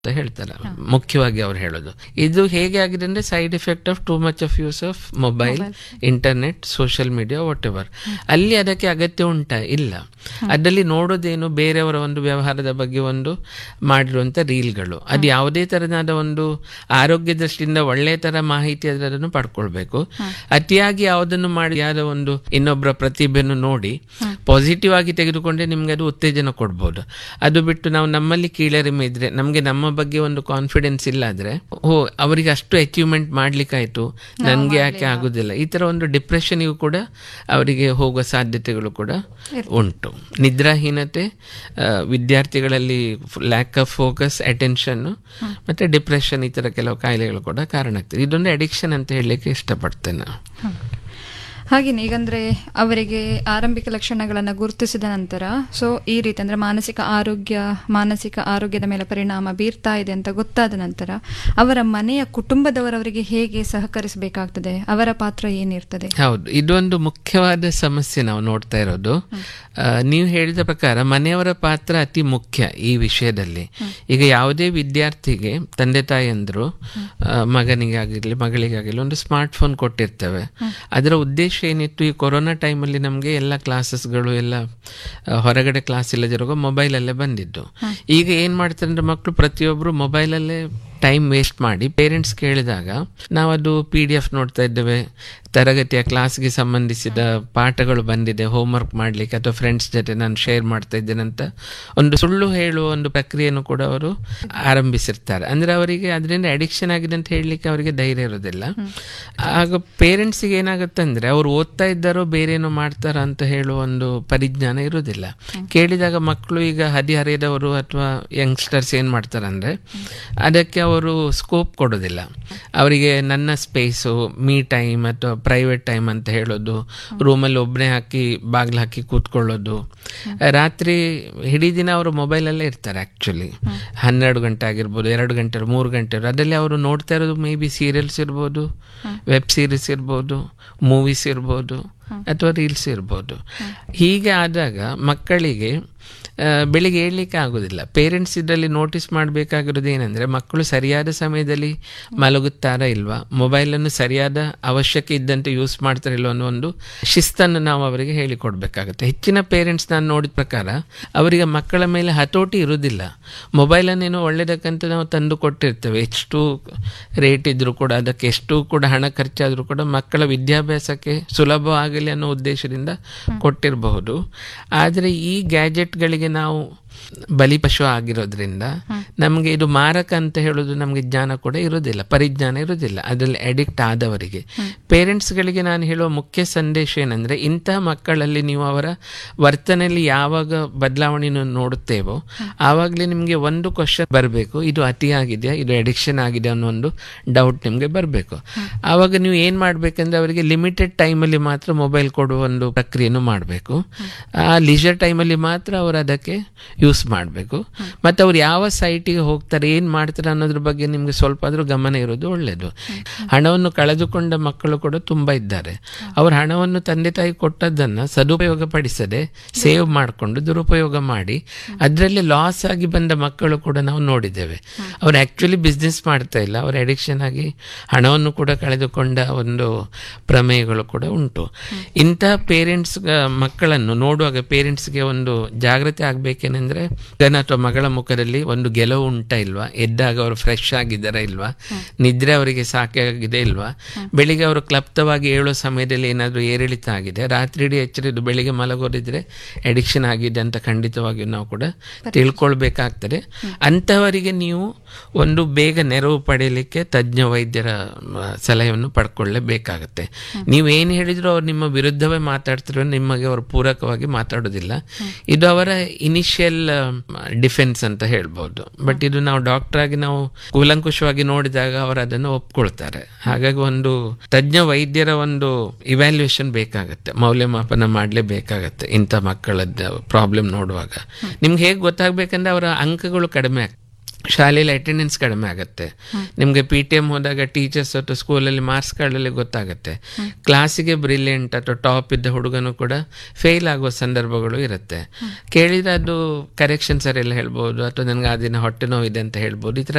ಅಂತ ಹೇಳ್ತಾರೆ ಮುಖ್ಯವಾಗಿ ಅವ್ರು ಹೇಳೋದು ಇದು ಹೇಗೆ ಆಗಿದೆ ಅಂದ್ರೆ side effect of too much of use of mobile internet social media whatever ಅಲ್ಲಿ ಅದಕ್ಕೆ ಅಗತ್ಯ ಉಂಟಾ ಇಲ್ಲ ಅದರಲ್ಲಿ ನೋಡೋದೇನು ಬೇರೆಯವರ ಒಂದು ವ್ಯವಹಾರದ ಬಗ್ಗೆ ಒಂದು ಮಾಡಿರುವಂತ ರೀಲ್ಗಳು ಅದು ಯಾವುದೇ ತರನಾದ ಒಂದು ಆರೋಗ್ಯ ದೃಷ್ಟಿಯಿಂದ ಒಳ್ಳೆಯ ತರ ಮಾಹಿತಿ ಅದನ್ನು ಪಡ್ಕೊಳ್ಬೇಕು ಅತಿಯಾಗಿ ಯಾವುದನ್ನು ಮಾಡಿ ಯಾರೋ ಒಂದು ಇನ್ನೊಬ್ಬರ ಪ್ರತಿಭೆಯನ್ನು ನೋಡಿ ಪಾಸಿಟಿವ್ ಆಗಿ ತೆಗೆದುಕೊಂಡ್ರೆ ನಿಮ್ಗೆ ಅದು ಉತ್ತೇಜನ ಕೊಡ್ಬೋದು ಅದು ಬಿಟ್ಟು ನಾವು ನಮ್ಮಲ್ಲಿ ಕೀಳರಿಮೆ ಇದ್ರೆ ನಮ್ಗೆ ನಮ್ಮ ಬಗ್ಗೆ ಒಂದು ಕಾನ್ಫಿಡೆನ್ಸ್ ಇಲ್ಲ ಆದ್ರೆ ಓ ಅವರಿಗೆ ಅಷ್ಟು ಅಚೀವ್ಮೆಂಟ್ ಮಾಡ್ಲಿಕ್ಕಾಯ್ತು ನನ್ಗೆ ಯಾಕೆ ಆಗುದಿಲ್ಲ ಈ ತರ ಒಂದು ಡಿಪ್ರೆಷನ್ಗೂ ಕೂಡ ಅವರಿಗೆ ಹೋಗುವ ಸಾಧ್ಯತೆಗಳು ಕೂಡ ಉಂಟು ನಿದ್ರಾಹೀನತೆ ಆ, ವಿದ್ಯಾರ್ಥಿಗಳಲ್ಲಿ ಲ್ಯಾಕ್ ಆಫ್ ಫೋಕಸ್ ಅಟೆನ್ಷನ್ ಮತ್ತೆ ಡಿಪ್ರೆಷನ್ ಈ ತರ ಕೆಲವು ಕಾಯಿಲೆಗಳು ಕೂಡ ಕಾರಣ ಆಗ್ತದೆ ಇದೊಂದು ಅಡಿಕ್ಷನ್ ಅಂತ ಹೇಳಲಿಕ್ಕೆ ಇಷ್ಟಪಡ್ತೇನೆ ನಾನು. ಹಾಗೇನೆ ಈಗಂದ್ರೆ ಅವರಿಗೆ ಆರಂಭಿಕ ಲಕ್ಷಣಗಳನ್ನು ಗುರುತಿಸಿದ ನಂತರ ಸೊ ಈ ರೀತಿ ಅಂದ್ರೆ ಮಾನಸಿಕ ಆರೋಗ್ಯ ಮಾನಸಿಕ ಆರೋಗ್ಯದ ಮೇಲೆ ಪರಿಣಾಮ ಬೀರ್ತಾ ಇದೆ ಅಂತ ಗೊತ್ತಾದ ನಂತರ ಅವರ ಮನೆಯ ಕುಟುಂಬದವರವರಿಗೆ ಹೇಗೆ ಸಹಕರಿಸಬೇಕಾಗ್ತದೆ ಅವರ ಪಾತ್ರ ಏನಿರ್ತದೆ ಹೌದು ಇದೊಂದು ಮುಖ್ಯವಾದ ಸಮಸ್ಯೆ ನಾವು ನೋಡ್ತಾ ಇರೋದು ಆ, ನೀವು ಹೇಳಿದ ಪ್ರಕಾರ ಮನೆಯವರ ಪಾತ್ರ ಅತಿ ಮುಖ್ಯ ಈ ವಿಷಯದಲ್ಲಿ ಈಗ ಯಾವುದೇ ವಿದ್ಯಾರ್ಥಿಗೆ ತಂದೆ ತಾಯಿಯಂದ್ರು ಆ, ಮಗನಿಗಾಗಿರ್ಲಿ ಮಗಳಿಗಾಗಿರ್ಲಿ ಒಂದು ಸ್ಮಾರ್ಟ್ ಫೋನ್ ಕೊಟ್ಟಿರ್ತೇವೆ ಅದರ ಉದ್ದೇಶ ಏನಿತ್ತು ಈ ಕೊರೋನಾ ಟೈಮಲ್ಲಿ ನಮಗೆ ಎಲ್ಲ ಕ್ಲಾಸಸ್ಗಳು ಎಲ್ಲ ಆ, ಹೊರಗಡೆ ಕ್ಲಾಸ್ ಇಲ್ಲದಿರುವಾಗ ಮೊಬೈಲಲ್ಲೇ ಬಂದಿದ್ದು ಈಗ ಏನ್ ಮಾಡ್ತಾರೆ ಅಂದ್ರೆ ಮಕ್ಕಳು ಪ್ರತಿಯೊಬ್ಬರು ಮೊಬೈಲಲ್ಲೇ ಟೈಮ್ ವೇಸ್ಟ್ ಮಾಡಿ ಪೇರೆಂಟ್ಸ್ ಕೇಳಿದಾಗ ನಾವು ಅದು ಪಿ ಡಿ ಎಫ್ ನೋಡ್ತಾ ಇದ್ದೇವೆ ತರಗತಿಯ ಕ್ಲಾಸ್ಗೆ ಸಂಬಂಧಿಸಿದ ಪಾಠಗಳು ಬಂದಿದೆ ಹೋಮ್ವರ್ಕ್ ಮಾಡಲಿಕ್ಕೆ ಅಥವಾ ಫ್ರೆಂಡ್ಸ್ ಜೊತೆ ನಾನು ಶೇರ್ ಮಾಡ್ತಾ ಇದ್ದೇನೆ ಅಂತ ಒಂದು ಸುಳ್ಳು ಹೇಳುವ ಒಂದು ಪ್ರಕ್ರಿಯೆಯನ್ನು ಕೂಡ ಅವರು ಆರಂಭಿಸಿರ್ತಾರೆ ಅಂದ್ರೆ ಅವರಿಗೆ ಅದರಿಂದ ಅಡಿಕ್ಷನ್ ಆಗಿದೆ ಅಂತ ಹೇಳಲಿಕ್ಕೆ ಅವರಿಗೆ ಧೈರ್ಯ ಇರೋದಿಲ್ಲ ಆಗ ಪೇರೆಂಟ್ಸಿಗೆ ಏನಾಗುತ್ತೆ ಅಂದ್ರೆ ಅವ್ರು ಓದ್ತಾ ಇದ್ದಾರೋ ಬೇರೆ ಏನೋ ಮಾಡ್ತಾರ ಅಂತ ಹೇಳುವ ಒಂದು ಪರಿಜ್ಞಾನ ಇರೋದಿಲ್ಲ ಕೇಳಿದಾಗ ಮಕ್ಕಳು ಈಗ ಹದಿಹರೆಯದವರು ಅಥವಾ ಯಂಗ್ಸ್ಟರ್ಸ್ ಏನ್ ಮಾಡ್ತಾರೆ ಅಂದ್ರೆ ಅದಕ್ಕೆ ಅವರು ಸ್ಕೋಪ್ ಕೊಡೋದಿಲ್ಲ ಅವರಿಗೆ ನನ್ನ ಸ್ಪೇಸು ಮೀ ಟೈಮ್ ಅಥವಾ ಪ್ರೈವೇಟ್ ಟೈಮ್ ಅಂತ ಹೇಳೋದು ರೂಮಲ್ಲಿ ಒಬ್ಬನೇ ಹಾಕಿ ಬಾಗಿಲು ಹಾಕಿ ಕೂತ್ಕೊಳ್ಳೋದು ರಾತ್ರಿ ಇಡೀ ದಿನ ಅವರು ಮೊಬೈಲಲ್ಲೇ ಇರ್ತಾರೆ ಆ್ಯಕ್ಚುಲಿ ಹನ್ನೆರಡು ಗಂಟೆ ಆಗಿರ್ಬೋದು ಎರಡು ಗಂಟೆ ಮೂರು ಗಂಟೆ ಅದರಲ್ಲಿ ಅವರು ನೋಡ್ತಾ ಇರೋದು ಮೇ ಬಿ ಸೀರಿಯಲ್ಸ್ ಇರ್ಬೋದು ವೆಬ್ ಸೀರೀಸ್ ಇರ್ಬೋದು ಮೂವೀಸ್ ಇರ್ಬೋದು ಅಥವಾ ರೀಲ್ಸ್ ಇರ್ಬೋದು ಹೀಗೆ ಆದಾಗ ಮಕ್ಕಳಿಗೆ ಆ, ಬೆಳಿಗ್ಗೆ ಏಳಲಿಕ್ಕೆ ಆಗೋದಿಲ್ಲ ಪೇರೆಂಟ್ಸ್ ಇದರಲ್ಲಿ ನೋಟಿಸ್ ಮಾಡಬೇಕಾಗಿರೋದು ಏನಂದ್ರೆ ಮಕ್ಕಳು ಸರಿಯಾದ ಸಮಯದಲ್ಲಿ ಮಲಗುತ್ತಾರಾ ಇಲ್ವಾ ಮೊಬೈಲನ್ನು ಸರಿಯಾದ ಅವಶ್ಯಕ ಇದ್ದಂತೆ ಯೂಸ್ ಮಾಡ್ತಾರ ಇಲ್ವಾ ಅನ್ನೋ ಒಂದು ಶಿಸ್ತನ್ನು ನಾವು ಅವರಿಗೆ ಹೇಳಿಕೊಡ್ಬೇಕಾಗುತ್ತೆ ಹೆಚ್ಚಿನ ಪೇರೆಂಟ್ಸ್ ನಾನು ನೋಡಿದ ಪ್ರಕಾರ ಅವರಿಗೆ ಮಕ್ಕಳ ಮೇಲೆ ಹತೋಟಿ ಇರುವುದಿಲ್ಲ ಮೊಬೈಲನ್ನೇನೋ ಒಳ್ಳೇದಕ್ಕಂತ ನಾವು ತಂದು ಕೊಟ್ಟಿರ್ತೇವೆ ಎಷ್ಟು ರೇಟ್ ಇದ್ರೂ ಕೂಡ ಅದಕ್ಕೆ ಎಷ್ಟು ಕೂಡ ಹಣ ಖರ್ಚಾದರೂ ಕೂಡ ಮಕ್ಕಳ ವಿದ್ಯಾಭ್ಯಾಸಕ್ಕೆ ಸುಲಭವಾಗಲಿ ಅನ್ನೋ ಉದ್ದೇಶದಿಂದ ಕೊಟ್ಟಿರಬಹುದು ಆದರೆ ಈ ಗ್ಯಾಜೆಟ್ಗಳಿಗೆ ನಾವು ಬಲಿಪಶು ಆಗಿರೋದ್ರಿಂದ ನಮಗೆ ಇದು ಮಾರಕ ಅಂತ ಹೇಳೋದು ನಮಗೆ ಜ್ಞಾನ ಕೂಡ ಇರೋದಿಲ್ಲ ಪರಿಜ್ಞಾನ ಇರೋದಿಲ್ಲ ಅದರಲ್ಲಿ ಅಡಿಕ್ಟ್ ಆದವರಿಗೆ ಪೇರೆಂಟ್ಸ್ಗಳಿಗೆ ನಾನು ಹೇಳುವ ಮುಖ್ಯ ಸಂದೇಶ ಏನಂದ್ರೆ ಇಂತಹ ಮಕ್ಕಳಲ್ಲಿ ನೀವು ಅವರ ವರ್ತನೆಯಲ್ಲಿ ಯಾವಾಗ ಬದಲಾವಣೆಯನ್ನು ನೋಡುತ್ತೇವೋ ಆವಾಗಲೇ ನಿಮಗೆ ಒಂದು ಕ್ವಶನ್ ಬರಬೇಕು ಇದು ಅತಿಯಾಗಿದೆಯಾ ಇದು ಅಡಿಕ್ಷನ್ ಆಗಿದೆ ಅನ್ನೋ ಒಂದು ಡೌಟ್ ನಿಮಗೆ ಬರಬೇಕು ಆವಾಗ ನೀವು ಏನು ಮಾಡಬೇಕಂದ್ರೆ ಅವರಿಗೆ ಲಿಮಿಟೆಡ್ ಟೈಮಲ್ಲಿ ಮಾತ್ರ ಮೊಬೈಲ್ ಕೊಡುವ ಒಂದು ಪ್ರಕ್ರಿಯೆಯನ್ನು ಮಾಡಬೇಕು ಆ ಲಿಜರ್ ಟೈಮಲ್ಲಿ ಮಾತ್ರ ಅವರು ಅದಕ್ಕೆ ಯೂಸ್ ಮಾಡಬೇಕು ಮತ್ತು ಅವ್ರು ಯಾವ ಸೈಟಿಗೆ ಹೋಗ್ತಾರೆ ಏನು ಮಾಡ್ತಾರೆ ಅನ್ನೋದ್ರ ಬಗ್ಗೆ ನಿಮಗೆ ಸ್ವಲ್ಪ ಆದರೂ ಗಮನ ಇರೋದು ಒಳ್ಳೆಯದು ಹಣವನ್ನು ಕಳೆದುಕೊಂಡ ಮಕ್ಕಳು ಕೂಡ ತುಂಬ ಇದ್ದಾರೆ ಅವ್ರ ಹಣವನ್ನು ತಂದೆ ತಾಯಿ ಕೊಟ್ಟದ್ದನ್ನು ಸದುಪಯೋಗ ಪಡಿಸದೆ ಸೇವ್ ಮಾಡಿಕೊಂಡು ದುರುಪಯೋಗ ಮಾಡಿ ಅದರಲ್ಲಿ ಲಾಸ್ ಆಗಿ ಬಂದ ಮಕ್ಕಳು ಕೂಡ ನಾವು ನೋಡಿದ್ದೇವೆ ಅವ್ರು ಆ್ಯಕ್ಚುಲಿ ಬಿಸ್ನೆಸ್ ಮಾಡ್ತಾ ಇಲ್ಲ ಅವ್ರ ಅಡಿಕ್ಷನ್ ಆಗಿ ಹಣವನ್ನು ಕೂಡ ಕಳೆದುಕೊಂಡ ಒಂದು ಪ್ರಮೇಯಗಳು ಕೂಡ ಉಂಟು ಇಂತಹ ಪೇರೆಂಟ್ಸ್ ಮಕ್ಕಳನ್ನು ನೋಡುವಾಗ ಪೇರೆಂಟ್ಸ್ಗೆ ಒಂದು ಜಾಗೃತಿ ಆಗ್ಬೇಕೇನೆಂದ್ರೆ ಗನ ಅಥವಾ ಮಗಳ ಮುಖದಲ್ಲಿ ಒಂದು ಗೆಲುವು ಉಂಟಾ ಇಲ್ವಾ ಎದ್ದಾಗ ಅವರು ಫ್ರೆಶ್ ಆಗಿದ್ದಾರಾ ಇಲ್ವಾ ನಿದ್ರೆ ಅವರಿಗೆ ಸಾಕಾಗಿದೆ ಇಲ್ವಾ ಬೆಳಿಗ್ಗೆ ಅವರು ಕ್ಲಪ್ತವಾಗಿ ಏಳೋ ಸಮಯದಲ್ಲಿ ಏನಾದರೂ ಏರಿಳಿತ ಆಗಿದೆ ರಾತ್ರಿ ಇಡೀ ಎಚ್ಚರಿದ್ದು ಬೆಳಿಗ್ಗೆ ಮಲಗೋದಿದ್ರೆ ಅಡಿಕ್ಷನ್ ಆಗಿದೆ ಅಂತ ಖಂಡಿತವಾಗಿಯೂ ನಾವು ಕೂಡ ತಿಳ್ಕೊಳ್ಬೇಕಾಗ್ತದೆ ಅಂಥವರಿಗೆ ನೀವು ಒಂದು ಬೇಗ ನೆರವು ಪಡೆಯಲಿಕ್ಕೆ ತಜ್ಞ ವೈದ್ಯರ ಮ, ಸಲಹೆಯನ್ನು ಪಡ್ಕೊಳ್ಳೇಬೇಕಾಗತ್ತೆ ನೀವು ಏನು ಹೇಳಿದ್ರು ಅವ್ರು ನಿಮ್ಮ ವಿರುದ್ಧವೇ ಮಾತಾಡ್ತಿರೋ ನಿಮಗೆ ಅವರು ಪೂರಕವಾಗಿ ಮಾತಾಡೋದಿಲ್ಲ ಇದು ಅವರ ಇನಿಷಿಯಲ್ ಡಿಫೆನ್ಸ್ ಅಂತ ಹೇಳ್ಬೋದು ಬಟ್ ಇದು ನಾವು ಡಾಕ್ಟರ್ ಆಗಿ ನಾವು ಕೂಲಂಕುಷವಾಗಿ ನೋಡಿದಾಗ ಅವರು ಅದನ್ನು ಒಪ್ಕೊಳ್ತಾರೆ ಹಾಗಾಗಿ ಒಂದು ತಜ್ಞ ವೈದ್ಯರ ಒಂದು ಇವ್ಯಾಲ್ಯೂಯೇಷನ್ ಬೇಕಾಗತ್ತೆ ಮೌಲ್ಯಮಾಪನ ಮಾಡಲೇಬೇಕಾಗತ್ತೆ ಇಂಥ ಮಕ್ಕಳದ್ದು ಪ್ರಾಬ್ಲಮ್ ನೋಡುವಾಗ ನಿಮ್ಗೆ ಹೇಗೆ ಗೊತ್ತಾಗ್ಬೇಕಂದ್ರೆ ಅವರ ಅಂಕಗಳು ಕಡಿಮೆ ಆಗ್ತವೆ ಶಾಲೆಯಲ್ಲಿ ಅಟೆಂಡೆನ್ಸ್ ಕಡಿಮೆ ಆಗುತ್ತೆ ನಿಮಗೆ ಪಿ ಟಿ ಎಮ್ ಹೋದಾಗ ಟೀಚರ್ಸ್ ಅಥವಾ ಸ್ಕೂಲಲ್ಲಿ ಮಾರ್ಕ್ಸ್ ಕಾರ್ಡಲ್ಲಿ ಗೊತ್ತಾಗುತ್ತೆ ಕ್ಲಾಸಿಗೆ ಬ್ರಿಲಿಯಂಟ್ ಅಥವಾ ಟಾಪ್ ಇದ್ದ ಹುಡುಗನು ಕೂಡ ಫೇಲ್ ಆಗುವ ಸಂದರ್ಭಗಳು ಇರುತ್ತೆ ಕೇಳಿದ್ರೆ ಅದು ಕರೆಕ್ಷನ್ ಸರ್ ಎಲ್ಲ ಹೇಳ್ಬೋದು ಅಥವಾ ನನಗೆ ಆ ದಿನ ಹೊಟ್ಟೆ ನೋವಿದೆ ಅಂತ ಹೇಳ್ಬೋದು ಈ ಥರ